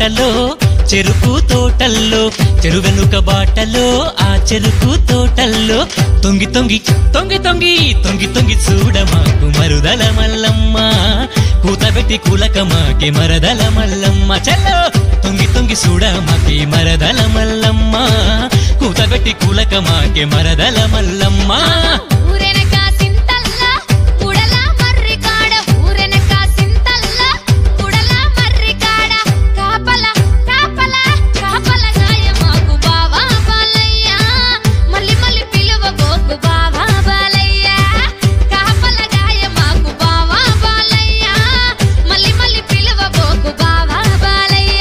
బాటలో చెరుకు తోటల్లో చెరువెనుక బాటలో ఆ చెరుకు తోటల్లో తొంగి తొంగి తొంగి తొంగి తొంగి తొంగి చూడ మాకు మరుదల మల్లమ్మ కూతబెట్టి కూలక మాకే మరదల మల్లమ్మ చల్లో తొంగి తొంగి చూడ మాకే మరదల మల్లమ్మ కూతబెట్టి కూలక మాకే మరదల మల్లమ్మ ఊరెనక సింతల్ల ఉడల మర్రి కాడ ఊరెనక సింతల్ల ఉడల మర్రి కాడ కాపల కాపల కాపల గాయ మాకు బావా బాలయ్య మల్లి మల్లి పిలువ బోకు బావా బాలయ్య కాపల గాయ మాకు బావా బాలయ్య మల్లి మల్లి పిలువ బోకు బావా బాలయ్య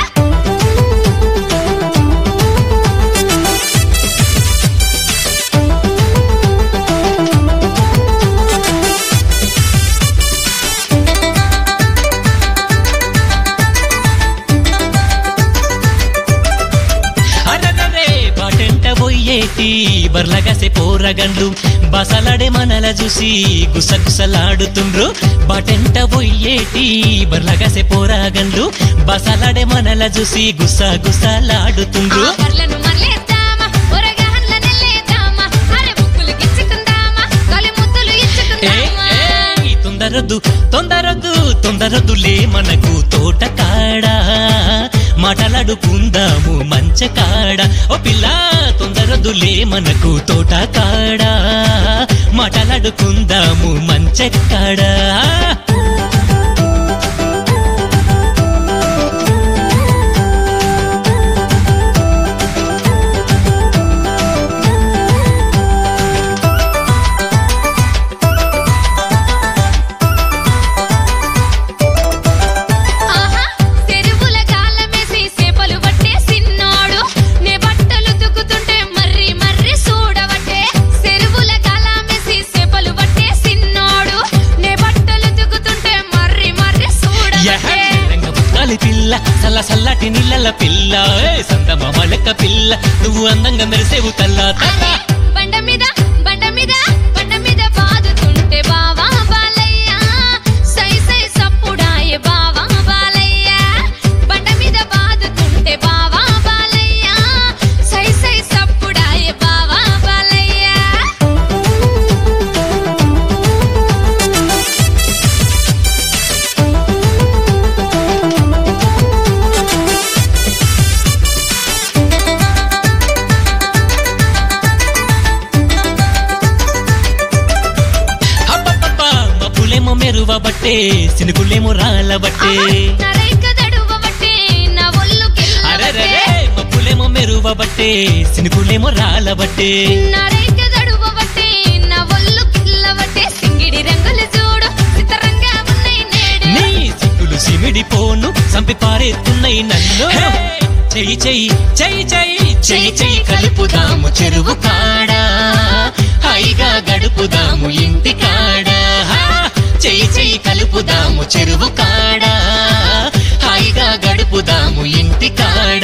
అరగరే బాటెంట పోయేటి బర్లగసే పోరగండ్లు బసలాడే మనల చూసి గుసగుసలాడుతుండ్రు బాటెంట పోయేటి బర్లగసే పోరగండ్లు బసలాడే మనల చూసి గుస గుసలాడుతుండ్రు ఆ బర్లను మరలేద్దామా ఒరగాన్ల నెల్లేద్దామా అరే ముక్కులు గిచ్చుకుందామా తొలి ముద్దులు ఏ, ఇచ్చుకుందామా ఏ, తొందరొద్దు తొందరొద్దు తొందరొద్దులే మనకు తోట కాడ మాటలాడుకుందాము మంచ కాడ ఓ పిల్ల తొందరొద్దులే మనకు తోట కాడ మాటలాడుకుందాము మంచ కాడ ఆహా చెరువుల గాలమేసి చేపలు పట్టే సిన్నోడు నే బట్టలు తుకుతుంటే మర్రి మర్రి చూడవట్టే చెరువుల గాలమేసి చేపలు పట్టే సిన్నోడు నే బట్టలు తుకుతుంటే మర్రి మర్రి యహ, చూడవట్టే మెల్లంగ బుక్కాలి పిల్ల సల్ల సల్లటి నీళ్ళ పిల్ల ఏ, సందమ మలక పిల్ల నువ్వు అందంగా మెరిసేవు తల్లా తల్లా అరే బండ మీద బండ మీద బండ మీద బాదుతుంటే బావా బాలయ్య సై సై సప్పుడాయే బావా బాలయ్య బండ మీద బాదుతుంటే బావా బాలయ్య సై సై సప్పుడాయే బావా బాలయ్య అబ్బబ్బబ్బా, మబ్బులేమో మెరువ బట్టే సినుకులేమో రాళ్ళ బట్టే నరైక దడువ బట్టే నా ఒళ్ళు అరెరే గిల్లబట్టే మబ్బులేమో మెరువ బట్టే సినుకులేమో రాళ్ళ బట్టే నరైక దడువ బట్టే నా ఒళ్ళు గిల్లబట్టే సింగిడి రంగులు చూడు చిత్రంగా ఉన్నాయి నేడు నీ సిగ్గులు సిమిడిపోను సంపి పారేస్తున్నాయి నన్ను చెయ్యి చెయ్యి చెయ్యి చెయ్యి చెయ్యి చెయ్యి కలుపుదాము చెరువు కాడ హాయిగా గడుపుదాము ఇంటి కాడ చెయ్యి చెయ్యి కలుపుదాము చెరువు కాడ హాయిగా గడుపుదాము ఇంటి కాడ